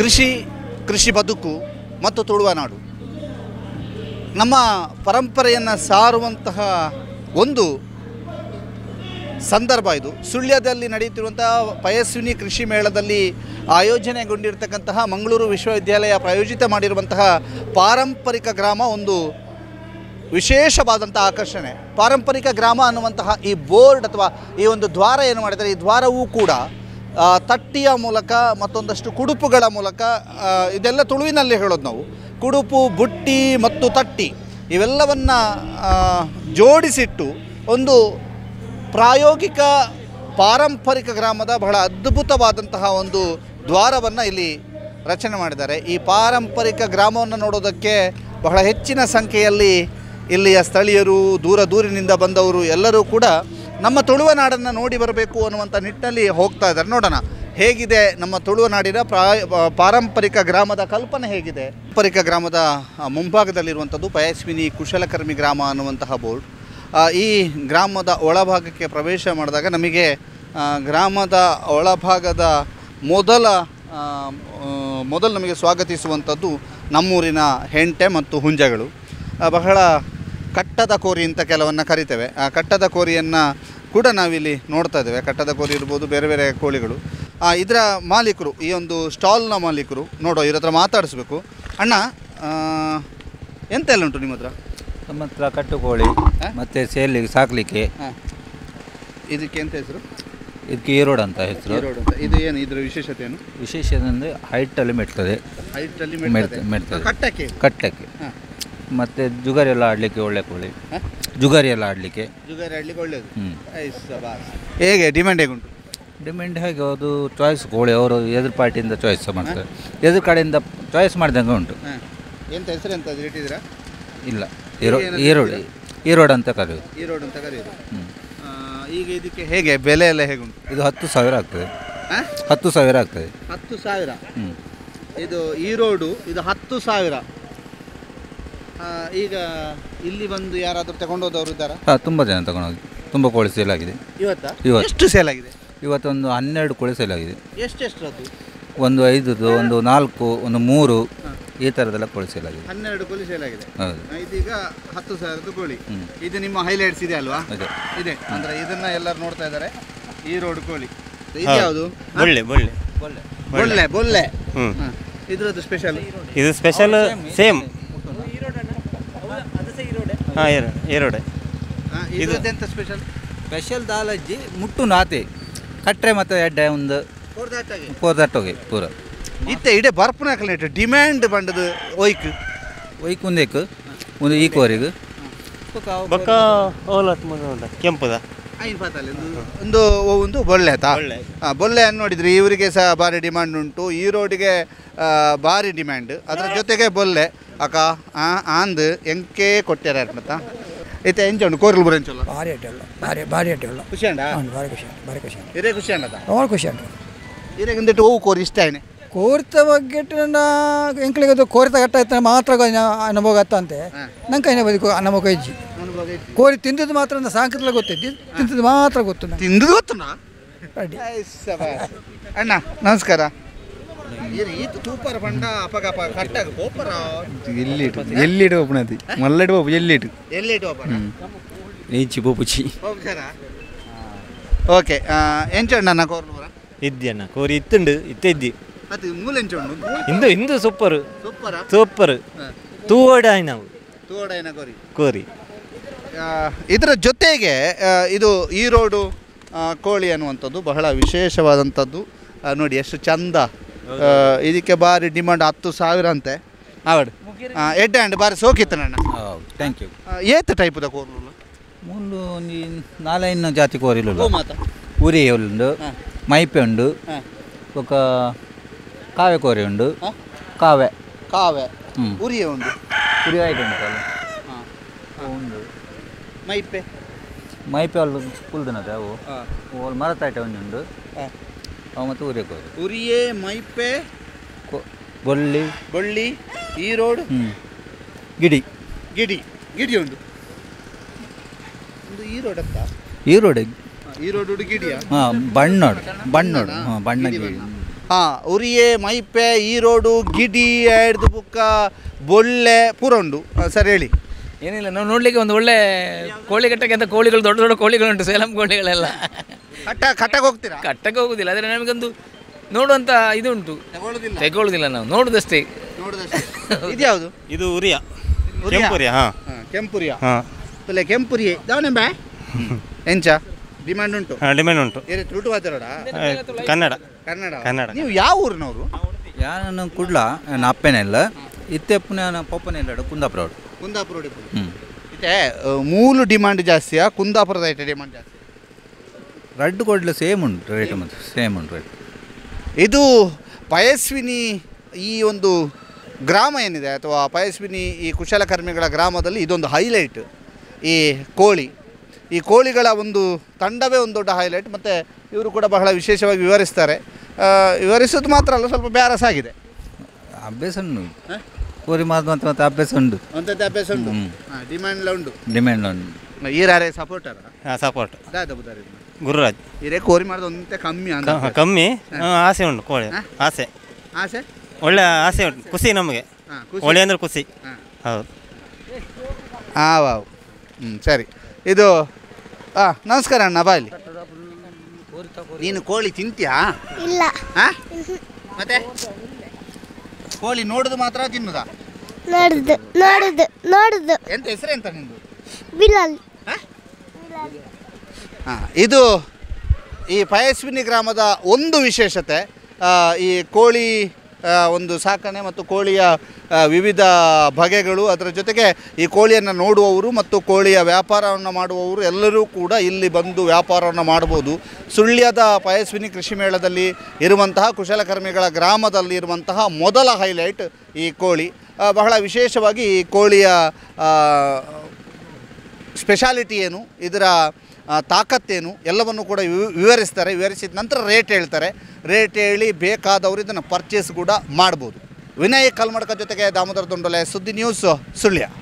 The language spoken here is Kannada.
ಕೃಷಿ ಕೃಷಿ ಬದುಕು ಮತ್ತು ತುಳುವ ನಾಡು ನಮ್ಮ ಪರಂಪರೆಯನ್ನು ಸಾರುವಂತಹ ಒಂದು ಸಂದರ್ಭ ಇದು ಸುಳ್ಯದಲ್ಲಿ ನಡೆಯುತ್ತಿರುವಂತಹ ಪಯಸ್ವಿನಿ ಕೃಷಿ ಮೇಳದಲ್ಲಿ ಆಯೋಜನೆಗೊಂಡಿರ್ತಕ್ಕಂತಹ ಮಂಗಳೂರು ವಿಶ್ವವಿದ್ಯಾಲಯ ಪ್ರಾಯೋಜಿತ ಮಾಡಿರುವಂತಹ ಪಾರಂಪರಿಕ ಗ್ರಾಮ ಒಂದು ವಿಶೇಷವಾದಂಥ ಆಕರ್ಷಣೆ ಪಾರಂಪರಿಕ ಗ್ರಾಮ ಅನ್ನುವಂತಹ ಈ ಬೋರ್ಡ್ ಅಥವಾ ಈ ಒಂದು ದ್ವಾರ ಏನು ಮಾಡಿದ್ದಾರೆ ಈ ದ್ವಾರವೂ ಕೂಡ ಆ, ತಟ್ಟಿಯ ಮೂಲಕ ಮತ್ತೊಂದಷ್ಟು ಕುಡುಪುಗಳ ಮೂಲಕ ಆ, ಇದೆಲ್ಲ ತುಳುವಿನಲ್ಲಿ ಹೇಳೋದು ನಾವು ಕುಡುಪು ಬುಟ್ಟಿ ಮತ್ತು ತಟ್ಟಿ ಇವೆಲ್ಲವನ್ನು ಜೋಡಿಸಿಟ್ಟು ಒಂದು ಪ್ರಾಯೋಗಿಕ ಪಾರಂಪರಿಕ ಗ್ರಾಮದ ಬಹಳ ಅದ್ಭುತವಾದಂತಹ ಒಂದು ದ್ವಾರವನ್ನು ಇಲ್ಲಿ ರಚನೆ ಮಾಡಿದ್ದಾರೆ ಈ ಪಾರಂಪರಿಕ ಗ್ರಾಮವನ್ನು ನೋಡೋದಕ್ಕೆ ಬಹಳ ಹೆಚ್ಚಿನ ಸಂಖ್ಯೆಯಲ್ಲಿ ಇಲ್ಲಿಯ ಸ್ಥಳೀಯರು ದೂರ ದೂರಿನಿಂದ ಬಂದವರು ಎಲ್ಲರೂ ಕೂಡ ನಮ್ಮ ತುಳುವ ನಾಡನ್ನು ನೋಡಿ ಬರಬೇಕು ಅನ್ನುವಂಥ ನಿಟ್ಟಿನಲ್ಲಿ ಹೋಗ್ತಾ ಇದ್ದಾರೆ ನೋಡೋಣ ಹೇಗಿದೆ ನಮ್ಮ ತುಳುವ ನಾಡಿನ ಪ್ರಾಯ ಪಾರಂಪರಿಕ ಗ್ರಾಮದ ಕಲ್ಪನೆ ಹೇಗಿದೆ ಪಾರಂಪರಿಕ ಗ್ರಾಮದ ಆ, ಮುಂಭಾಗದಲ್ಲಿರುವಂಥದ್ದು ಪಯಸ್ವಿನಿ ಕುಶಲಕರ್ಮಿ ಗ್ರಾಮ ಅನ್ನುವಂತಹ ಬೋರ್ಡ್ ಆ, ಈ ಗ್ರಾಮದ ಒಳಭಾಗಕ್ಕೆ ಪ್ರವೇಶ ಮಾಡಿದಾಗ ನಮಗೆ ಆ, ಗ್ರಾಮದ ಒಳಭಾಗದ ಮೊದಲ ಆ, ಆ, ಮೊದಲು ನಮಗೆ ಸ್ವಾಗತಿಸುವಂಥದ್ದು ನಮ್ಮೂರಿನ ಹೆಂಟೆ ಮತ್ತು ಹುಂಜಗಳು ಆ, ಬಹಳ ಕಟ್ಟದ ಕೋರಿ ಅಂತ ಕೆಲವನ್ನು ಕರಿತೇವೆ ಆ ಕಟ್ಟದ ಕೋರಿಯನ್ನು ಕೂಡ ನಾವಿಲ್ಲಿ ನೋಡ್ತಾ ಇದ್ದೇವೆ ಕಟ್ಟದ ಕೋರಿ ಇರ್ಬೋದು ಬೇರೆ ಬೇರೆ ಕೋಳಿಗಳು ಆ, ಇದರ ಮಾಲೀಕರು ಈ ಒಂದು ಸ್ಟಾಲ್ನ ಮಾಲೀಕರು ನೋಡೋ ಇವ್ರ ಹತ್ರ ಮಾತಾಡಿಸ್ಬೇಕು ಅಣ್ಣ ಆ, ಎಂತ ಎಲ್ಲ ಉಂಟು ನಿಮ್ಮ ಹತ್ರ ನಮ್ಮ ಹತ್ರ ಕಟ್ಟುಕೋಳಿ ಹ? ಮತ್ತು ಸೇಲಿಗೆ ಸಾಕಲಿಕ್ಕೆ ಹಾಂ ಇದಕ್ಕೆ ಎಂತ ಹೆಸರು ಇದಕ್ಕೆ ಈರೋಡ್ ಅಂತ ಹೆಸರು ಈರೋಡ್ ಅಂತ ಇದು ಏನು ಇದರ ವಿಶೇಷತೆ ಏನು ವಿಶೇಷ ಏನಂದರೆ ಹೈಟಲ್ಲಿ ಮೆಟ್ತದೆ ಹೈಟಲ್ಲಿ ಮೆಡ್ತದೆ ಮೆಡ್ತದೆ ಕಟ್ಟಕ್ಕೆ ಕಟ್ಟಕ್ಕೆ ಹಾಂ ಮತ್ತು ಜುಗಾರಿ ಎಲ್ಲ ಆಡಲಿಕ್ಕೆ ಒಳ್ಳೆ ಕೋಳಿ ಹಾಂ ಜುಗಾರಿ ಎಲ್ಲ ಆಡಲಿಕ್ಕೆ ಜುಗಾರಿ ಆಡ್ಲಿಕ್ಕೆ ಒಳ್ಳೇದು ಹ್ಞೂ ಐಸ್ ಬಾಸ್. ಹೇಗೆ ಡಿಮ್ಯಾಂಡ್ ಹೇಗುಂಟು ಡಿಮ್ಯಾಂಡ್ ಹೇಗೆ ಅದು ಚಾಯ್ಸ್ ಕೋಳಿ ಅವರು ಎದುರು ಪಾರ್ಟಿಯಿಂದ ಚಾಯ್ಸ್ ಮಾಡ್ತಾರೆ ಎದುರು ಕಡೆಯಿಂದ ಚಾಯ್ಸ್ ಮಾಡಿದಂಗೆ ಉಂಟು ಹಾಂ ಎಂತ ಹೆಸರು ಎಂತ ಅದು ಇಟ್ಟಿದ್ದೀರಾ ಇಲ್ಲ ಈರೋ ಏನಾದ್ರು ಈರೋಡ್ ಈರೋಡ್ ಅಂತ ಕರೆಯೋದು ಈರೋಡ್ ಅಂತ ಕರೆಯೋದು ಹ್ಞೂ ಆ, ಈಗ ಇದಕ್ಕೆ ಹೇಗೆ ಬೆಲೆ ಎಲ್ಲ ಹೇಗುಂಟು ಇದು ಹತ್ತು ಸಾವಿರ ಆಗ್ತದೆ ಹಾಂ ಹತ್ತು ಸಾವಿರ ಆಗ್ತದೆ ಹತ್ತು ಸಾವಿರ ಹ್ಞೂ ಇದು ಈರೋಡು ಇದು ಹತ್ತು ಸಾವಿರ ಆ, ಈಗ ಇಲ್ಲಿ ಬಂದು ಯಾರಾದರೂ ತಗೊಂಡೋದವರು ಇದ್ದಾರಾ ಹಾಂ ತುಂಬ ಜನ ತಗೊಂಡೋಗಿ ತುಂಬ ಕೋಳಿ ಸೇಲ್ ಆಗಿದೆ ಇವತ್ತಾ ಇವತ್ತು. ಎಷ್ಟು ಸೇಲ್ ಆಗಿದೆ ಇವತ್ತೊಂದು ಹನ್ನೆರಡು ಕೋಳಿ ಸೇಲ್ ಆಗಿದೆ ಎಷ್ಟೆಷ್ಟು ಅದು ಒಂದು ಐದುದು ಒಂದು ನಾಲ್ಕು ಒಂದು ಮೂರು ಈ ಥರದೆಲ್ಲ ಕೋಳಿ ಸೇಲ್ ಆಗಿದೆ ಹನ್ನೆರಡು ಕೋಳಿ ಸೇಲ್ ಆಗಿದೆ ಹೌದು ಆ, ಇದೀಗ ಹತ್ತು ಸಾವಿರದ ಕೋಳಿ ಹ್ಮ್. ಇದು ನಿಮ್ಮ ಹೈಲೈಟ್ಸ್ ಇದೆ ಅಲ್ವಾ ಅದೇ ಇದೆ ಅಂದ್ರೆ ಇದನ್ನ ಎಲ್ಲರೂ ನೋಡ್ತಾ ಇದ್ದಾರೆ ಈ ರೋಡ್ ಕೋಳಿ ಇದು ಯಾವುದು ಬೊಳ್ಳೆ ಬೊಳ್ಳೆ ಬೊಳ್ಳೆ ಬೊಳ್ಳೆ ಹ್ಮ್. ಹ. ಇದ್ರದ್ದು ಸ್ಪೆಷಲ್ ಇದು ಸ್ಪೆಷಲ್ ಸೇಮ್ ಹಾಂ ಎರಡು ಎರಡು ಇದ್ರದ್ದು ಎಂತ ಸ್ಪೆಷಲ್ ಸ್ಪೆಷಲ್ ದಾಲಜ್ಜಿ ಮುಟ್ಟು ನಾತೆ ಕಟ್ರೆ ಮತ್ತು ಎಡ್ಡೆ ಒಂದು ಪೋರ್ದಟ್ಟೋಗಿ ಪೂರ ಇತ್ತೆ ಇಡೆ ಬರ್ಪುನ ಡಿಮ್ಯಾಂಡ್ ಬಂಡದು ಒಯ್ಕ್ ಒಯ್ಕ್ ಒಂದೇಕು ಒಂದು ಈ ಕೋರಿಗೆ ಬೊಕ್ಕ ಓಲತ್ ಮುಂದೆ ಕೆಂಪುದ ಐನ್ ಪಾತಲ್ಲಿ ಒಂದು- ಒಂದು ಒಂದು ಬೊಳ್ಳೆ ಆಯ್ತಾ ಬೊಳ್ಳೆ. ಹಾಂ ಬೊಳ್ಳೆ ಅನ್ನು ನೋಡಿದ್ರೆ ಇವರಿಗೆ ಸಹ ಭಾರಿ ಡಿಮ್ಯಾಂಡ್ ಉಂಟು ಈ ರೋಡಿಗೆ ಆ, ಭಾರಿ ಡಿಮ್ಯಾಂಡ್ ಅದರ ಜೊತೆಗೆ ಬೊಲ್ಲೆ ಅಕ್ಕ ಆ ಆಂದ್ ಎಂಕೆ ಕೊಟ್ಟಾರ ಮತ್ತ ಇತ್ತೆ ಎಂಚ ಉಂಟು ಕೋರ್ಲು ಬರ ಎಂಚಲ್ಲ ಭಾರಿ ಅಡ್ಡಿ ಅಲ್ಲ ಭಾರಿ ಭಾರಿ ಅಡ್ಡಿ ಅಲ್ಲ ಖುಷಿ ಅಂಡ అవును భారీ ఖుషి భారీ ఖుషి ಇರೇ ಖುಷಿ ಅಂಡದ ಅವಳು ಖುಷಿ ಅಂట ಇರೇ ಒಂದಿಟ್ಟು ಹೂವು ಕೋರಿ ಇಷ್ಟ ಆಯ್ನೆ ಕೋರಿತ ಬಗ್ಗೆ ಎಂಕ್ಳಿಗೆ ಅದು ಕೋರಿತ ಗಟ್ಟ ಆಯ್ತು ಮಾತ್ರ ಅನುಭವ ಗತ್ತ ಅಂತೆ ಹಾ. ನಂಗೆ ಕೈನ ಬದುಕು ನಮಗೆ ಕೈಜಿ ಅನುಭವ ಐತಿ. ಕೋರಿ ತಿಂದದ್ದು ಮಾತ್ರ ನನ್ನ ಸಾಂಕತ್ಲ ಗೊತ್ತೈತಿ ತಿಂದದ್ದು ಮಾತ್ರ ಗೊತ್ತು ನಂಗೆ ತಿಂದು ಗೊತ್ತುನಾ ಅಡ್ಡಿ ಅಣ್ಣ ನಮಸ್ಕಾರ ಏನು ಈತ ತೂಪರ ಪಂಡ ಅಪಗಪ ಕಟ್ಟಾಗ ಗೋಪರ ಎಲ್ಲಿಟ್ಟು ಎಲ್ಲಿಟ್ಟು ಒಪ್ಪಣತಿ ಮಲ್ಲಡು ಒಪ್ಪು ಎಲ್ಲಿಟ್ಟು ಎಲ್ಲಿಟ್ಟು ಓಪರ ನೀಚಿ ಪೋಪುಚಿ ಓಕೆ ಎಂಚಣ್ಣ ನಾ ಕೋರ್ಲು ಬರ ಇದ್ಯಣ್ಣ ಕೋರಿ ಇತ್ತುಂಡು ಇತ್ತ ಇದ್ದಿ ಅದು ಮೂಲ ಎಂಚುಂಡು ಇಂದು ಇಂದು ಸೂಪರ್ ಸೂಪರ ಸೂಪರ್ ತೂವಡ ನಾವು ತೋಡೈನ ಕೋರಿ ಕೋರಿ ಆ, ಇದರ ಜೊತೆಗೆ ಆ, ಇದು ಈ ರೋಡು ಆ, ಕೋಳಿ ಅನ್ನುವಂಥದ್ದು ಬಹಳ ವಿಶೇಷವಾದಂಥದ್ದು ಆ, ನೋಡಿ ಎಷ್ಟು ಚಂದ ಆ, ಇದಕ್ಕೆ ಭಾರಿ ಡಿಮಾಂಡ್ ಹತ್ತು ಸಾವಿರ ಅಂತೆ ಆವಡ್ ಎಡ್ಡೆ ಅಂಡ್ ಬಾರಿ ಸೋಕಿತ್ತು ನನ್ನ ಹೌದು ಥ್ಯಾಂಕ್ ಯು ಏತ್ ಟೈಪದ ಕೋರ್ಲು ಮೂಲು ಒಂದು ನಾಲೈನು ಜಾತಿ ಕೋರಿಲು ಮಾತ ಉರಿ ಉಂಡು ಹಾಂ. ಮೈಪೆ ಉಂಡು ಹಾಂ. ఒక ಕಾವೆ ಕೋರಿ ಉಂಡು ಹಾಂ? ಕಾವೆ ಕಾವೆ ಹ್ಮ್. ಉರಿಯ ಒಂದು ಉರಿ ಆಯ್ತು ಉಂಟಲ್ಲ ಹಾಂ ಉಂಡು ಮೈಪೆ ಮೈಪೆ ಅಲ್ಲಿ ಕುಲ್ದನದೆ ಅವು ಹಾಂ ಅವು ಮರತಾಯ್ಟ ಒಂದುಂಡು ಹಾಂ ಅವು ಮತ್ತು ಉರಿ ಕೋರಿ ಉರಿಯೇ ಮೈಪೆ ಕೊ- ಬೊಳ್ಳಿ ಬಳ್ಳಿ ಈ ರೋಡ್ ಹ್ಞೂ ಗಿಡಿ ಗಿಡಿ ಗಿಡಿ ಉಂಟು ಒಂದು ಈ ರೋಡ್ ಅಂತ ಈರೋಡೆ ಈ ರೋಡ್ ಗಿಡಿಯಾ ಹಾಂ ಬಣ್ಣೋಡು ಬಣ್ಣೋಡು ಹಾಂ ಬಣ್ಣ ಗಿಡಿ ಗಿಡಿ ಬಣ್ಣ. ಹಾಂ ಉರಿಯೆ ಮೈಪೆ ಈರೋಡು ಗಿಡಿ ಹಿಡ್ದು ಬುಕ್ಕ ಬೊಳ್ಳೆ ಪೂರ ಉಂಡು ಆ, ಸರ್ ಹೇಳಿ ಏನಿಲ್ಲ ನಾವು ನೋಡ್ಲಿಕ್ಕೆ ಒಂದು ಒಳ್ಳೆ ಕೋಳಿ ಕಟ್ಟಕ್ಕೆ ಅಂತ ಕೋಳಿಗಳು ದೊಡ್ಡ ದೊಡ್ಡ ಕೋಳಿಗಳುಂಟು ಸೇಲಂ ಕೋಳಿಗಳೆಲ್ಲ ಕಟ್ಟ ಕಟ್ಟಕ್ಕೆ ಹೋಗ್ತೀರಾ ಕಟ್ಟಕ್ಕೆ ಹೋಗುದಿಲ್ಲ ಆದರೆ ನಮಗೊಂದು ನೋಡುವಂತ ಇದು ಉಂಟು ತಗೊಳ್ಳೋದಿಲ್ಲ ತೆಗೊಳ್ಳುದಿಲ್ಲ ನಾವು ನೋಡುದಷ್ಟೇ ನೋಡುದಷ್ಟೇ ಇದ್ಯಾವುದು ಇದು ಉರಿಯ ಉರಿಯ? ಕೆಂಪುರಿಯ ಹಾಂ ಹಾಂ ಕೆಂಪುರಿಯ ಹಾಂ ತುಲೆ ಕೆಂಪುರಿ ದಾವಣೆಂಬೆ ಎಂಚ ಡಿಮಾಂಡ್ ಉಂಟು ಹಾಂ ಡಿಮ್ಯಾಂಡ್ ಉಂಟು ಏರಿ ತುಳುಟು ಮಾತಾಡೋಡ ಆ, ಕನ್ನಡ ಕನ್ನಡ ಕನ್ನಡ. ನೀವು ಯಾವ ಊರಿನವರು ಯಾನು ಕುಡ್ಲ ನಾನು ಅಪ್ಪನೆಲ್ಲ ಇತ್ತೆ ಪುನಃ ಪಪ್ಪನೆಲ್ಲ ಕುಂದಾಪುರ ಅವಳು ಕುಂದಾಪುರ ಹ್ಞೂ ಇದೆ ಮೂಲು ಡಿಮಾಂಡ್ ಜಾಸ್ತಿಯಾ ಕುಂದಾಪುರದ ಐಟ ಡಿಮಾಂಡ್ ಜಾಸ್ತಿ ರಡ್ಡು ಕೊಡ್ಲು ಸೇಮ್ ಉಂಟು ರೇಟ್ ಮತ್ತು ಸೇಮ್ ಉಂಟು ರೇಟ್ ಇದು ಪಯಸ್ವಿನಿ ಈ ಒಂದು ಗ್ರಾಮ ಏನಿದೆ ಅಥವಾ ಪಯಸ್ವಿನಿ ಈ ಕುಶಲಕರ್ಮಿಗಳ ಗ್ರಾಮದಲ್ಲಿ ಇದೊಂದು ಹೈಲೈಟ್ ಈ ಕೋಳಿ ಈ ಕೋಳಿಗಳ ಒಂದು ತಂಡವೇ ಒಂದು ದೊಡ್ಡ ಹೈಲೈಟ್ ಮತ್ತು ಇವರು ಕೂಡ ಬಹಳ ವಿಶೇಷವಾಗಿ ವಿವರಿಸ್ತಾರೆ ಆ, ವಿವರಿಸೋದು ಮಾತ್ರ ಅಲ್ಲ ಸ್ವಲ್ಪ ಬ್ಯಾರಸ್ ಆಗಿದೆ ಅಭ್ಯಾಸ ಉಂಟು ಕೋರಿ ಮಾತು ಮತ್ತು ಮತ್ತೆ ಅಭ್ಯಾಸ ಉಂಟು ಅಂಥದ್ದು ಅಭ್ಯಾಸ ಉಂಟು ಹ್ಮ್. ಡಿಮ್ಯಾಂಡ್ ಎಲ್ಲ ಉಂಟು ಡಿಮ್ಯಾಂಡ್ ಉಂಟು ಈರಾರೆ ಸಪೋರ್ಟರ ಹಾಂ ಸಪೋರ್ಟ್ ದಾದ ಬುದಾರಿ ಗುರುರಾಜ್ ಈರೇ ಕೋರಿ ಮಾಡೋದು ಒಂದೇ ಕಮ್ಮಿ ಅಂತ ಕ- ಕಮ್ಮಿ ಆ, ಆಸೆ ಉಂಟು ಕೋಳಿ ಹಾ? ಆಸೆ ಆಸೆ ಒಳ್ಳೆ ಆಸೆ ಉಂಟು ಖುಷಿ ನಮಗೆ ಹಾಂ ಖುಷಿ ಕೋಳಿ ಅಂದ್ರೆ ಖುಷಿ ಹಾಂ ಹೌದು ಹಾಂ ವಾವ್ ಹ್ಞೂ ಸರಿ ಇದು ಹಾಂ ನಮಸ್ಕಾರ ಅಣ್ಣ ಬಾ ಇಲ್ಲಿ ನೀನು ಕೋಳಿ ತಿಂತೀಯಾ ಇಲ್ಲ ಹಾಂ ಮತ್ತೆ ಕೋಳಿ ನೋಡುದು ಮಾತ್ರ ತಿನ್ನುದಾ ನೋಡುದು ನೋಡುದು ನೋಡುದು ಎಂತ ಹೆಸರು ಎಂತ ನಿಂದು ಬಿಲಲ್ ಹಾಂ ಇದು ಈ ಪಯಸ್ವಿನಿ ಗ್ರಾಮದ ಒಂದು ವಿಶೇಷತೆ ಆ, ಈ ಕೋಳಿ ಆ, ಒಂದು ಸಾಕಣೆ ಮತ್ತು ಕೋಳಿಯ ಆ, ವಿವಿಧ ಬಗೆಗಳು ಅದರ ಜೊತೆಗೆ ಈ ಕೋಳಿಯನ್ನು ನೋಡುವವರು ಮತ್ತು ಕೋಳಿಯ ವ್ಯಾಪಾರವನ್ನು ಮಾಡುವವರು ಎಲ್ಲರೂ ಕೂಡ ಇಲ್ಲಿ ಬಂದು ವ್ಯಾಪಾರವನ್ನು ಮಾಡ್ಬೋದು ಸುಳ್ಯದ ಪಯಸ್ವಿನಿ ಕೃಷಿ ಮೇಳದಲ್ಲಿ ಇರುವಂತಹ ಕುಶಲಕರ್ಮಿಗಳ ಗ್ರಾಮದಲ್ಲಿ ಇರುವಂತಹ ಮೊದಲ ಹೈಲೈಟ್ ಈ ಕೋಳಿ ಆ, ಬಹಳ ವಿಶೇಷವಾಗಿ ಈ ಕೋಳಿಯ ಆ, ಸ್ಪೆಷಾಲಿಟಿ ಏನು ಇದರ ಆ, ತಾಕತ್ತೇನು ಎಲ್ಲವನ್ನು ಕೂಡ ವಿವ- ವಿವರಿಸ್ತಾರೆ ವಿವರಿಸಿದ ನಂತರ ರೇಟ್ ಹೇಳ್ತಾರೆ ರೇಟ್ ಹೇಳಿ ಬೇಕಾದವರು ಇದನ್ನು ಪರ್ಚೇಸ್ ಕೂಡ ಮಾಡ್ಬೋದು ವಿನಯ್ ಕಲ್ಮಡ್ಕ ಜೊತೆಗೆ ದಾಮೋದರ ದೊಂಡಲೆ ಸುದ್ದಿ ನ್ಯೂಸ್ ಸುಳ್ಯ